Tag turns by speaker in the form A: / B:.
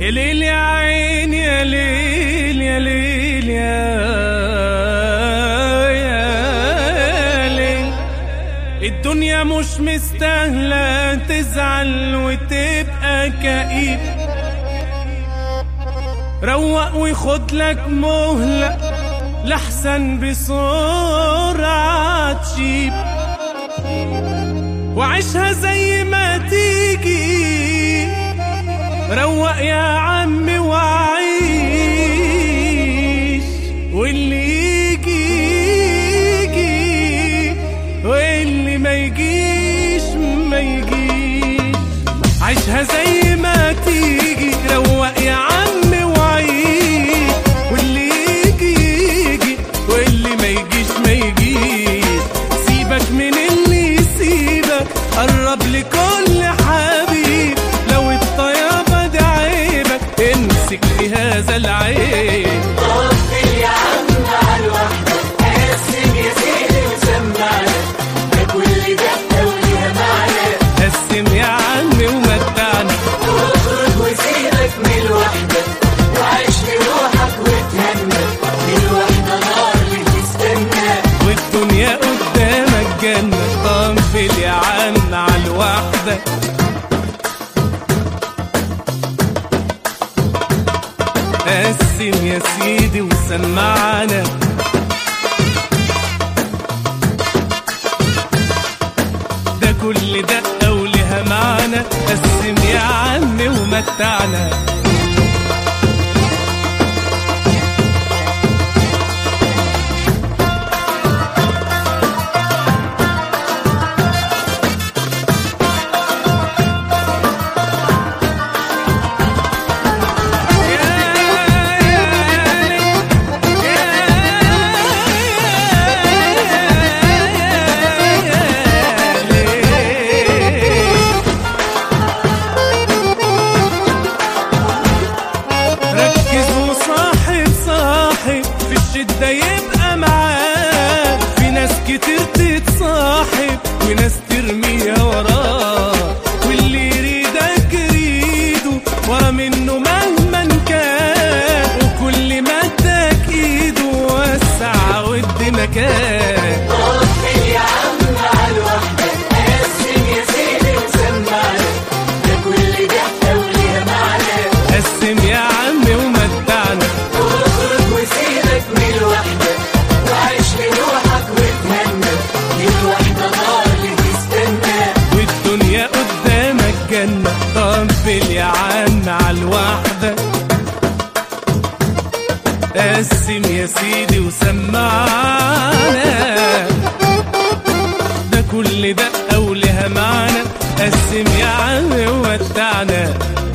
A: يا ليل يا عين يا ليل يا ليل يا يا ليل الدنيا مش مستاهلة تزعل وتبقى كئيب روق وخد لك مهلة لحسن بسرعة تشيب وعيشها زي ما تيجي روق يا عمي وعيش واللي يجي يجي واللي ما يجيش ما يجيش عيشها زي ما تيجي روق يا عمي وعيش واللي يجي يجي واللي ما يجيش ما يجيش سيبك من اللي يسيبك قرب لكل حبيب لو الطيابة ده عيبك امسك في هذا العيب
B: طفل يا عم على الوحدة قسم يا سيدي وسمعنا ده كل دقة وليها معنى
A: قسم يا عمي ومتعنا
B: واخرج وسيبك من الوحدة وعيش لروحك وتهنى الوحدة نار اللي تستنى
A: والدنيا قدامك جنة طنفل يا عم على الوحدة قسم يا سيدي وسمعنا ده كل دقة ولها معنى قسم يا عمي ومتعنا ركز وصاحب صاحب في الشدة يبقى معاك في ناس كتير تتصاحب وناس ترميها وراه واللي يريدك يريده ورا منه مهما كان وكل ما اداك ايده وسع ود مكان
B: طفل يا عم على الوحدة قسم يا سيدي وسمعنا ده كل دقة وليها معنى
A: قسم يا عمي ومتعنا
B: واخرج وسيبك من الوحدة وعيش لروحك وتهنى الوحدة نار اللي تستنى
A: والدنيا قدامك جنة طنفل يا عم على الوحدة قسم يا سيدي وسمعنا ده كل دقة ولها معنى قسم يا عم ومتعنا